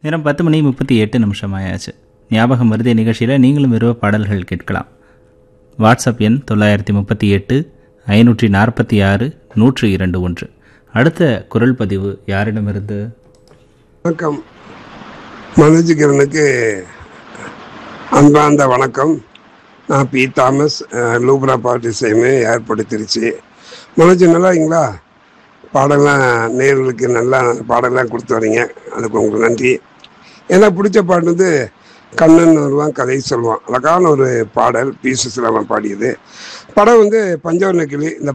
நேரம் பத்து மணி முப்பத்தி எட்டு நிமிஷம் ஆயாச்சு ஞாபகம் மருதிய நிகழ்ச்சியில் நீங்களும் விரும்ப பாடல்கள் கேட்கலாம் வாட்ஸ்அப் எண் தொள்ளாயிரத்தி முப்பத்தி எட்டு ஐநூற்றி நாற்பத்தி ஆறு நூற்று இரண்டு ஒன்று அடுத்த குரல் பதிவு யாரிடமிருந்து வணக்கம் மனோஜ் கிரனுக்கு அன்பார்ந்த வணக்கம் நான் பி தாமஸ் அஹ், லூப்ரா பார்ட்டி சேமு ஏற்படுத்திருச்சு மனோஜ் நல்லாங்களா பாடலாம் நேர்களுக்கு நல்லா பாடலாம் கொடுத்து வரீங்க அதுக்கு உங்களுக்கு நன்றி எனக்கு பிடிச்ச பாட்டு வந்து கண்ணன் வருவான் கதை சொல்லுவான் அழகான ஒரு பாடல் பி சுசிலாமன் பாடியது படம் வந்து பஞ்சவர்ண கிளி இந்த